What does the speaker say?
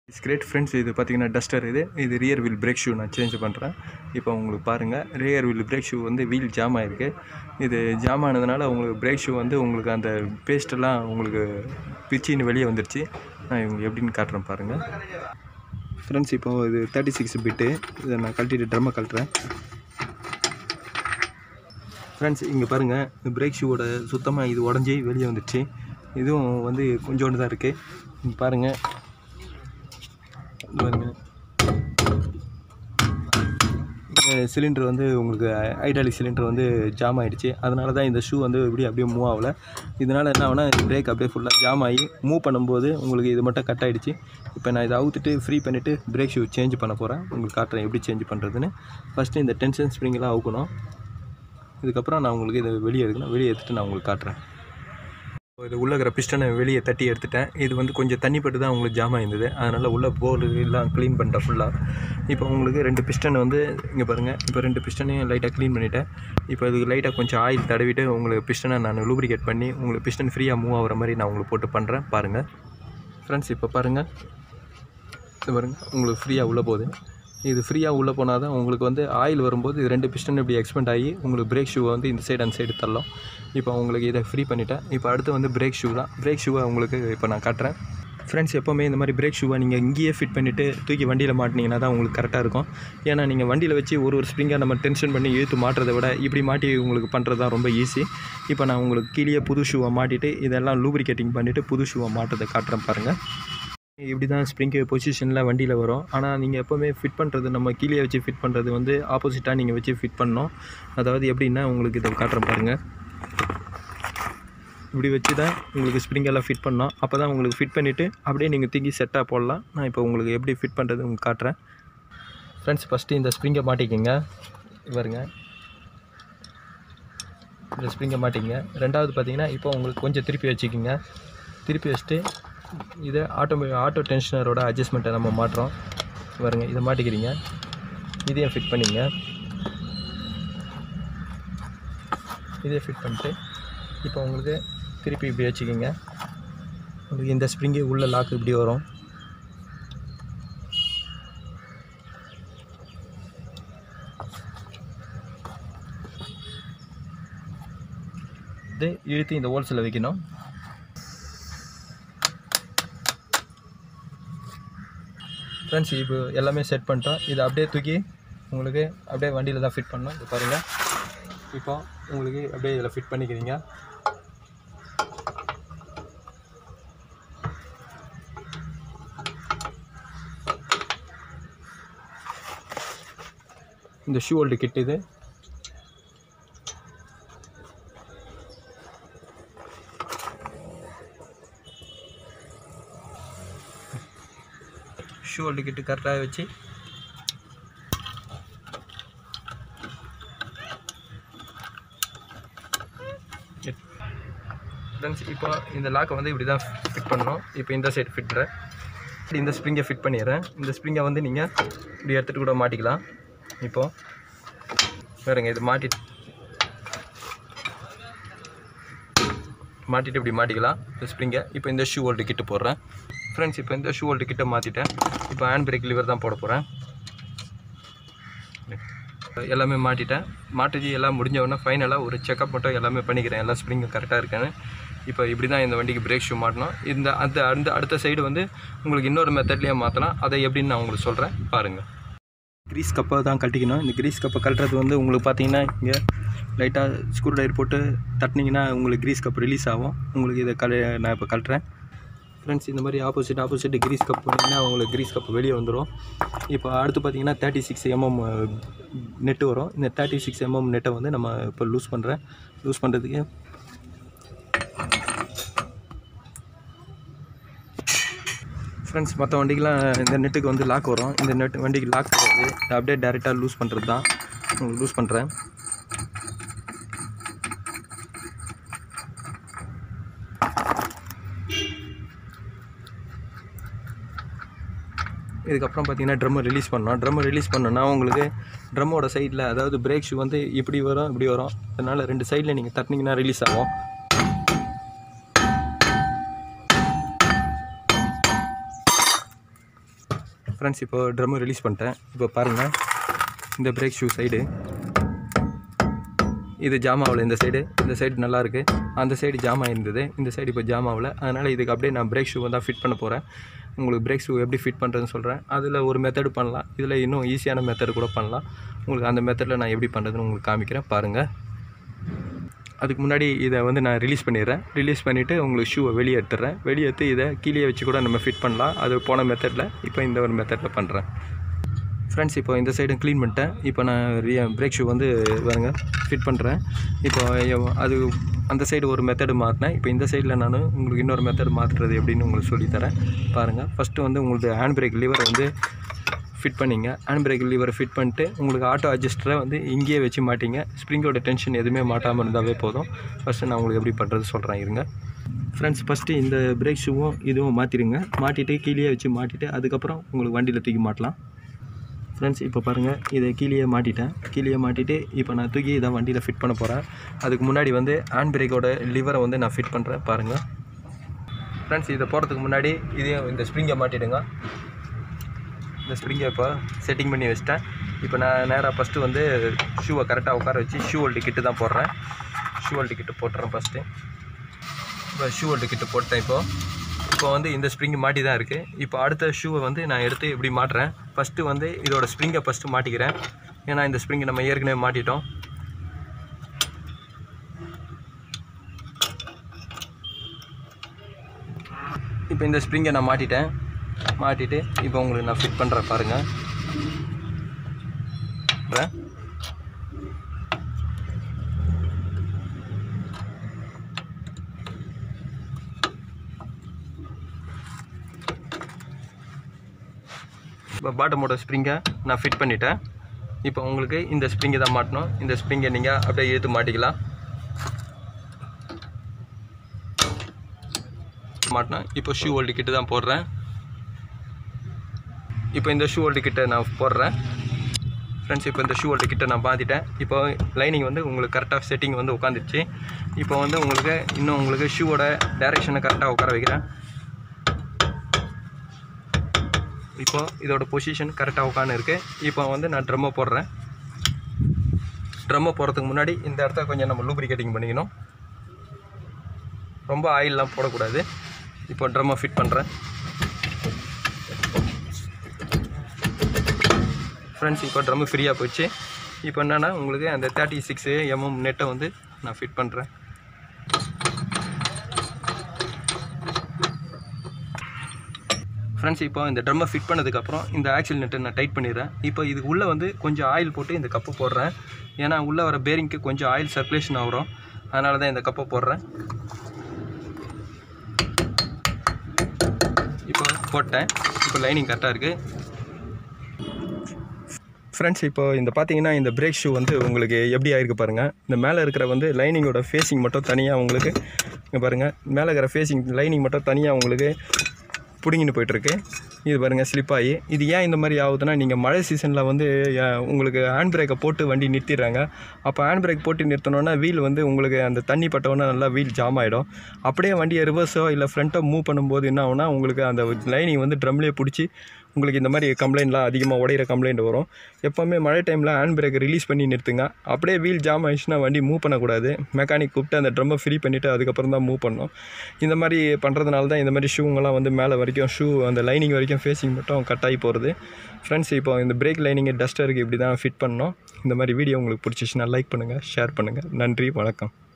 It's great friends இது பார்த்தீங்கன்னா Duster இது இது ரியர் வீல் பிரேக் ஷூ நான் சேஞ்ச் பண்ணுறேன் இப்போ உங்களுக்கு பாருங்கள் ரியர் வீல் பிரேக் ஷூ வந்து வீல் ஜாம் ஆகிருக்கு இது ஜாம் ஆனதுனால உங்களுக்கு பிரேக் ஷூ வந்து உங்களுக்கு அந்த பேஸ்ட்டெல்லாம் உங்களுக்கு பிச்சின்னு வெளியே வந்துருச்சு நான் இவங்க எப்படின்னு காட்டுறேன் பாருங்கள் ஃப்ரெண்ட்ஸ் இப்போ இது தேர்ட்டி சிக்ஸ் பிட்டு இதை நான் கழட்டிட்டு ட்ரம்மை கழட்டுறேன் ஃப்ரெண்ட்ஸ் இங்கே பாருங்கள் இந்த பிரேக் ஷூவோட சுத்தமாக இது உடஞ்சி வெளியே வந்துடுச்சு இதுவும் வந்து கொஞ்சோண்டு தான் இருக்குது இங்க பாருங்கள் இது பாருங்க சிலிண்டர் வந்து உங்களுக்கு ஹைட்ராலிக் சிலிண்டர் வந்து ஜாம் ஆகிடுச்சு அதனால தான் இந்த ஷூ வந்து இப்படி அப்படியே மூவ் ஆகலை இதனால் என்ன ஆகுனா பிரேக் அப்படியே ஃபுல்லாக ஜாம் ஆகி மூவ் பண்ணும்போது உங்களுக்கு இது மட்டும் கட் ஆகிடுச்சு இப்போ நான் இதை அவுத்துட்டு ஃப்ரீ பண்ணிவிட்டு பிரேக் ஷூ சேஞ்ச் பண்ண போகிறேன் உங்களுக்கு காட்டுறேன் எப்படி சேஞ்ச் பண்ணுறதுன்னு ஃபஸ்ட்டு இந்த டென்ஷன் ஸ்ப்ரிங்கெல்லாம் அவுக்கணும் இதுக்கப்புறம் நான் உங்களுக்கு இதை வெளியே எடுக்கணும் வெளியே எடுத்துகிட்டு நான் உங்களுக்கு காட்டுறேன் இது உள்ள இருக்கிற பிஸ்டனை வெளியே தட்டி எடுத்துட்டேன் இது வந்து கொஞ்சம் தண்ணி பட்டு தான் உங்களுக்கு ஜாம் ஆயிருந்தது அதனால் உள்ள போர்டு எல்லாம் க்ளீன் பண்ணிட்டேன் ஃபுல்லாக இப்போ உங்களுக்கு ரெண்டு பிஸ்டன் வந்து இங்கே பாருங்கள் இப்போ ரெண்டு பிஸ்டனையும் லைட்டாக க்ளீன் பண்ணிவிட்டேன் இப்போ இதுக்கு லைட்டாக கொஞ்சம் ஆயில் தடவிட்டு உங்களுக்கு பிஸ்டனை நான் லூப்ரிகேட் பண்ணி உங்களுக்கு பிஸ்டன் ஃப்ரீயாக மூவ் ஆகிற மாதிரி நான் உங்களுக்கு போட்டு பண்ணுறேன் பாருங்கள் ஃப்ரெண்ட்ஸ் இப்போ பாருங்கள் இது பாருங்கள் உங்களுக்கு ஃப்ரீயாக உள்ளே போகுது இது ஃப்ரீயாக உள்ளே போனால் தான் உங்களுக்கு வந்து ஆயில் வரும்போது இது ரெண்டு பிஸ்டன் இப்படி எக்ஸ்பெண்ட் ஆகி உங்களுக்கு பிரேக் ஷூவை வந்து இந்த சைடு அந்த சைடு தள்ளும் இப்போ உங்களுக்கு இதை ஃப்ரீ பண்ணிட்டேன் இப்போ அடுத்து வந்து பிரேக் ஷூ தான் பிரேக் ஷூவை உங்களுக்கு இப்போ நான் காட்டுறேன் ஃப்ரெண்ட்ஸ் எப்போவுமே இந்த மாதிரி பிரேக் ஷூவை நீங்கள் இங்கேயே ஃபிட் பண்ணிவிட்டு தூக்கி வண்டியில் மாட்டினீங்கன்னா தான் உங்களுக்கு கரெக்டாக இருக்கும் ஏன்னா நீங்கள் வண்டியில் வச்சு ஒரு ஒரு ஸ்ப்ரிங்கை நம்ம டென்ஷன் பண்ணி இழுத்து மாட்டுறதை விட இப்படி மாட்டி உங்களுக்கு பண்ணுறது தான் ரொம்ப ஈஸி இப்போ நான் உங்களுக்கு கீழே புது ஷூவை மாட்டிட்டு இதெல்லாம் லூப்ரிகேட்டிங் பண்ணிவிட்டு புது ஷூவை மாட்டுறதை காட்டுறேன் பாருங்கள் இப்படி தான் ஸ்ப்ரிங்கு பொசிஷனில் வண்டியில் வரும் ஆனால் நீங்கள் எப்போவுமே ஃபிட் பண்ணுறது நம்ம கீழே வச்சு ஃபிட் பண்ணுறது வந்து ஆப்போசிட்டாக நீங்கள் வச்சு ஃபிட் பண்ணணும் அதாவது எப்படின்னா உங்களுக்கு இதை காட்டுறேன் பாருங்கள் இப்படி வச்சு தான் உங்களுக்கு ஸ்ப்ரிங்கெல்லாம் ஃபிட் பண்ணோம் அப்போ தான் உங்களுக்கு ஃபிட் பண்ணிவிட்டு அப்படியே நீங்கள் தூக்கி செட்டாக போடலாம் நான் இப்போ உங்களுக்கு எப்படி ஃபிட் பண்ணுறது உங்களுக்கு காட்டுறேன் ஃப்ரெண்ட்ஸ் ஃபஸ்ட்டு இந்த ஸ்ப்ரிங்கை மாட்டிக்கிங்க பாருங்க இந்த ஸ்ப்ரிங்கை மாட்டிங்க ரெண்டாவது பார்த்தீங்கன்னா இப்போ உங்களுக்கு கொஞ்சம் திருப்பி வச்சுக்கிங்க திருப்பி வச்சுட்டு இதை ஆட்டோ ஆட்டோ டென்ஷனரோட அட்ஜஸ்ட்மெண்ட்டை நம்ம மாட்டுறோம் பாருங்க இதை மாட்டிக்கிறீங்க இதையும் ஃபிட் பண்ணிங்க இதே ஃபிட் பண்ணிட்டு இப்போ உங்களுக்கு திருப்பி இப்படி வச்சுக்கிங்க உங்களுக்கு இந்த ஸ்ப்ரிங்கு உள்ள லாக் இப்படி வரும் இது இழுத்து இந்த ஹோல்ஸில் வைக்கணும் ஃப்ரெண்ட்ஸ் இப்போ எல்லாமே செட் பண்ணிட்டோம் இதை அப்படியே தூக்கி உங்களுக்கு அப்படியே வண்டியில் தான் ஃபிட் பண்ணணும் இது பாருங்கள் இப்போ உங்களுக்கு அப்படியே இதில் ஃபிட் பண்ணிக்கிறீங்க இந்த ஷூ ஹோல்டு கிட் இது ஷூ ஹோல்டு கிட்டு கரெக்டாக வச்சு ஃப்ரெண்ட்ஸ் இப்போ இந்த லாக்கை வந்து இப்படி தான் ஃபிட் பண்ணணும் இப்போ இந்த சைடு ஃபிட்றேன் இந்த ஸ்ப்ரிங்கை ஃபிட் பண்ணிடுறேன் இந்த ஸ்ப்ரிங்கை வந்து நீங்கள் இப்படி எடுத்துகிட்டு கூட மாட்டிக்கலாம் இப்போது வேறுங்க இது மாட்டி மாட்டிட்டு இப்படி மாட்டிக்கலாம் இந்த ஸ்ப்ரிங்கை இப்போ இந்த ஷூ ஹோல்டு கிட்டு போடுறேன் ஃப்ரெண்ட்ஸ் இப்போ இந்த ஷூ ஹோல்டு கிட்ட மாற்றிட்டேன் இப்போ ஹேண்ட் பிரேக் லிவர் தான் போட போகிறேன் எல்லாமே மாட்டிட்டேன் மாட்டிச்சு எல்லாம் முடிஞ்ச உடனே ஃபைனலாக ஒரு செக்கப் மட்டும் எல்லாமே பண்ணிக்கிறேன் எல்லா ஸ்ப்ரிங்கும் கரெக்டாக இருக்கான்னு இப்போ இப்படி தான் இந்த வண்டிக்கு பிரேக் ஷூ மாட்டணும் இந்த அந்த அந்த அடுத்த சைடு வந்து உங்களுக்கு இன்னொரு மெத்தட்லேயே மாற்றலாம் அதை எப்படின்னு நான் உங்களுக்கு சொல்கிறேன் பாருங்கள் கிரீஸ் கப்பை தான் கழட்டிக்கணும் இந்த கிரீஸ் கப்பை கழட்டுறது வந்து உங்களுக்கு பார்த்தீங்கன்னா இங்கே லைட்டாக ஸ்க்ரூ ட்ரைவர் போட்டு தட்டினீங்கன்னா உங்களுக்கு கிரீஸ் கப் ரிலீஸ் ஆகும் உங்களுக்கு இதை கழ நான் இப்போ கழட்டுறேன் ஃப்ரெண்ட்ஸ் இந்த மாதிரி ஆப்போசிட் ஆப்போசிட் கிரீஸ் கப் பண்ணிங்கன்னா உங்களுக்கு கிரீஸ் கப் வெளியே வந்துடும் இப்போ அடுத்து பார்த்தீங்கன்னா தேர்ட்டி சிக்ஸ் எம்எம் நெட்டு வரும் இந்த தேர்ட்டி சிக்ஸ் எம்எம் நெட்டை வந்து நம்ம இப்போ லூஸ் பண்ணுறேன் லூஸ் பண்ணுறதுக்கு ஃப்ரெண்ட்ஸ் மற்ற வண்டிக்கெலாம் இந்த நெட்டுக்கு வந்து லாக் வரும் இந்த நெட் வண்டிக்கு லாக் வராது இதை அப்படியே டேரெக்டாக லூஸ் பண்ணுறது தான் உங்களுக்கு லூஸ் பண்ணுறேன் இதுக்கப்புறம் பார்த்தீங்கன்னா ட்ரம்மை ரிலீஸ் பண்ணோம் ட்ரம்மை ரிலீஸ் பண்ணோன்னா உங்களுக்கு ட்ரம்மோட சைடில் அதாவது பிரேக் ஷூ வந்து இப்படி வரும் இப்படி வரும் அதனால் ரெண்டு சைடில் நீங்கள் தட்டினீங்கன்னா ரிலீஸ் ஆகும் ஃப்ரெண்ட்ஸ் இப்போ ட்ரம்மு ரிலீஸ் பண்ணிட்டேன் இப்போ பாருங்கள் இந்த பிரேக் ஷூ சைடு இது ஜாம் ஆகல இந்த சைடு இந்த சைடு நல்லா இருக்கு அந்த சைடு ஜாம் ஆயிருந்தது இந்த சைடு இப்போ ஜாம் ஆகல அதனால் இதுக்கு அப்படியே நான் பிரேக் ஷூ தான் ஃபிட் பண்ண போகிறேன் உங்களுக்கு பிரேக் ஷூ எப்படி ஃபிட் பண்ணுறதுன்னு சொல்கிறேன் அதில் ஒரு மெத்தடு பண்ணலாம் இதில் இன்னும் ஈஸியான மெத்தடு கூட பண்ணலாம் உங்களுக்கு அந்த மெத்தடில் நான் எப்படி பண்ணுறதுன்னு உங்களுக்கு காமிக்கிறேன் பாருங்கள் அதுக்கு முன்னாடி இதை வந்து நான் ரிலீஸ் பண்ணிடுறேன் ரிலீஸ் பண்ணிவிட்டு உங்களுக்கு ஷூவை வெளியே எடுத்துடுறேன் வெளியே எடுத்து இதை கீழே வச்சு கூட நம்ம ஃபிட் பண்ணலாம் அது போன மெத்தடில் இப்போ இந்த ஒரு மெத்தடில் பண்ணுறேன் ஃப்ரெண்ட்ஸ் இப்போ இந்த சைடும் க்ளீன் பண்ணிட்டேன் இப்போ நான் பிரேக் ஷூ வந்து பாருங்க ஃபிட் பண்ணுறேன் இப்போ எவ்- அது அந்த சைடு ஒரு மெத்தடு மாற்றினேன் இப்போ இந்த சைடில் நான் உங்களுக்கு இன்னொரு மெத்தடு மாற்றுறது எப்படின்னு உங்களுக்கு சொல்லித்தரேன் பாருங்கள் ஃபஸ்ட்டு வந்து உங்களுக்கு ஹேண்ட் பிரேக் லிவர் வந்து ஃபிட் பண்ணிங்க ஹேண்ட் பிரேக் லிவரை ஃபிட் பண்ணிட்டு உங்களுக்கு ஆட்டோ அட்ஜஸ்டரை வந்து இங்கேயே வச்சு மாட்டிங்க ஸ்ப்ரிங்கோட டென்ஷன் எதுவுமே மாட்டாமல் இருந்தாவே போதும் ஃபஸ்ட்டு நான் உங்களுக்கு எப்படி பண்ணுறது சொல்கிறேன் இருங்க ஃப்ரெண்ட்ஸ் ஃபஸ்ட்டு இந்த பிரேக் ஷூவும் இதுவும் மாற்றிடுங்க மாட்டிட்டு கீழே வச்சு மாட்டிட்டு அதுக்கப்புறம் உங்களுக்கு வண்டியில் தூக்கி மாட்டலாம் ஃப்ரெண்ட்ஸ் இப்போ பாருங்கள் இதை கீழே மாட்டிட்டேன் கீழே மாட்டிட்டு இப்போ நான் தூக்கி இதை வண்டியில் ஃபிட் பண்ண போகிறேன் அதுக்கு முன்னாடி வந்து ஹேண்ட் பிரேக்கோட லிவரை வந்து நான் ஃபிட் பண்ணுறேன் பாருங்கள் ஃப்ரெண்ட்ஸ் இதை போகிறதுக்கு முன்னாடி இதையும் இந்த ஸ்ப்ரிங்கை மாட்டிடுங்க இந்த ஸ்ப்ரிங்கை இப்போ செட்டிங் பண்ணி வச்சிட்டேன் இப்போ நான் நேராக ஃபஸ்ட்டு வந்து ஷூவை கரெக்டாக உட்கார வச்சு ஷூ ஹோல்டு கிட்டு தான் போடுறேன் ஷூ ஹோல்டு கிட்டு போட்டுறேன் ஃபஸ்ட்டு இப்போ ஷூ ஹோல்டு கிட்டு போட்டேன் இப்போ இப்போ வந்து இந்த ஸ்ப்ரிங் மாட்டி தான் இருக்குது இப்போ அடுத்த ஷூவை வந்து நான் எடுத்து இப்படி மாட்டுறேன் ஃபஸ்ட்டு வந்து இதோட ஸ்ப்ரிங்கை ஃபஸ்ட்டு மாட்டிக்கிறேன் ஏன்னா இந்த ஸ்ப்ரிங்கை நம்ம ஏற்கனவே மாட்டிட்டோம் இப்போ இந்த ஸ்ப்ரிங்கை நான் மாட்டிட்டேன் மாட்டிட்டு இப்போ உங்களுக்கு நான் ஃபிட் பண்ணுறேன் பாருங்கள் பண்றேன். இப்போ பாட்டமோட ஸ்ப்ரிங்கை நான் ஃபிட் பண்ணிட்டேன் இப்போ உங்களுக்கு இந்த ஸ்ப்ரிங்கை தான் மாட்டணும் இந்த ஸ்ப்ரிங்கை நீங்கள் அப்படியே இழுத்து மாட்டிக்கலாம் மாட்டினேன் இப்போ ஷூ ஹோல்டு கிட்ட தான் போடுறேன் இப்போ இந்த ஷூ ஹோல்டு கிட்ட நான் போடுறேன் ஃப்ரெண்ட்ஸ் இப்போ இந்த ஷூ ஹோல்டு கிட்ட நான் மாற்றிட்டேன் இப்போ லைனிங் வந்து உங்களுக்கு கரெக்டாக செட்டிங் வந்து உட்காந்துருச்சு இப்போ வந்து உங்களுக்கு இன்னும் உங்களுக்கு ஷூவோட டைரெக்ஷனை கரெக்டாக உட்கார வைக்கிறேன் இப்போ இதோட பொசிஷன் கரெக்டாக உட்காந்து இருக்கு இப்போ வந்து நான் ட்ரம்மை போடுறேன் ட்ரம்மை போடுறதுக்கு முன்னாடி இந்த இடத்த கொஞ்சம் நம்ம லூப்ரிகேட்டிங் பண்ணிக்கணும் ரொம்ப ஆயிலெலாம் போடக்கூடாது இப்போ ட்ரம்மை ஃபிட் பண்ணுறேன் ஃப்ரெண்ட்ஸ் இப்போ ட்ரம்மு ஃப்ரீயாக போச்சு இப்போ என்னென்னா உங்களுக்கு அந்த தேர்ட்டி சிக்ஸ் எம்எம் நெட்டை வந்து நான் ஃபிட் பண்ணுறேன் ஃப்ரெண்ட்ஸ் இப்போ இந்த ட்ரம்மை ஃபிட் பண்ணதுக்கப்புறம் இந்த ஆக்சில் நெட்டை நான் டைட் பண்ணிடுறேன் இப்போ இதுக்கு உள்ளே வந்து கொஞ்சம் ஆயில் போட்டு இந்த கப்பு போடுறேன் ஏன்னா உள்ளே வர பேரிங்க்கு கொஞ்சம் ஆயில் சர்க்குலேஷன் ஆகிறோம் அதனால தான் இந்த கப்பை போடுறேன் இப்போ போட்டேன் இப்போ லைனிங் கரெக்டாக இருக்குது ஃப்ரெண்ட்ஸ் இப்போ இந்த பார்த்தீங்கன்னா இந்த பிரேக் ஷூ வந்து உங்களுக்கு எப்படி ஆயிருக்கு பாருங்கள் இந்த மேலே இருக்கிற வந்து லைனிங்கோட ஃபேஸிங் மட்டும் தனியாக உங்களுக்கு இங்கே பாருங்கள் மேலே இருக்கிற ஃபேஸிங் லைனிங் மட்டும் தனியாக உங்களுக்கு பிடுங்கின்னு போயிட்டுருக்கு இது பாருங்கள் ஸ்லிப் ஆகி இது ஏன் இந்த மாதிரி ஆகுதுன்னா நீங்கள் மழை சீசனில் வந்து அஹ், உங்களுக்கு ஹேண்ட் பிரேக்கை போட்டு வண்டி நிறுத்திடுறாங்க அப்போ ஹேண்ட் பிரேக் போட்டு நிறுத்தினோன்னா வீல் வந்து உங்களுக்கு அந்த தண்ணி பட்டவுடனே நல்லா வீல் ஜாம் ஆகிடும் அப்படியே வண்டியை ரிவர்ஸோ இல்லை ஃப்ரண்ட்டோ மூவ் பண்ணும்போது என்ன ஆகும்னா உங்களுக்கு அந்த லைனிங் வந்து ட்ரம்லேயே பிடிச்சி உங்களுக்கு இந்த மாதிரி கம்ப்ளைண்ட்லாம் அதிகமாக உடையிற கம்ப்ளைண்ட் வரும் எப்போவுமே மழை டைமில் ஹேண்ட் பிரேக் ரிலீஸ் பண்ணி நிறுத்துங்க அப்படியே வீல் ஜாம் ஆயிடுச்சுன்னா வண்டி மூவ் பண்ணக்கூடாது மெக்கானிக் கூப்பிட்டு அந்த ட்ரம்மை ஃப்ரீ பண்ணிவிட்டு அதுக்கப்புறம் தான் மூவ் பண்ணணும் இந்த மாதிரி பண்ணுறதுனால தான் இந்த மாதிரி ஷூங்கெல்லாம் வந்து மேலே வரைக்கும் ஷூ அந்த லைனிங் வரைக்கும் ஃபேஸிங் மட்டும் கட் ஆகி போகிறது ஃப்ரெண்ட்ஸ் இப்போ இந்த பிரேக் லைனிங்கு டஸ்டருக்கு இப்படி தான் ஃபிட் பண்ணோம் இந்த மாதிரி வீடியோ உங்களுக்கு பிடிச்சிச்சுன்னா லைக் பண்ணுங்கள் ஷேர் பண்ணுங்கள் நன்றி வணக்கம்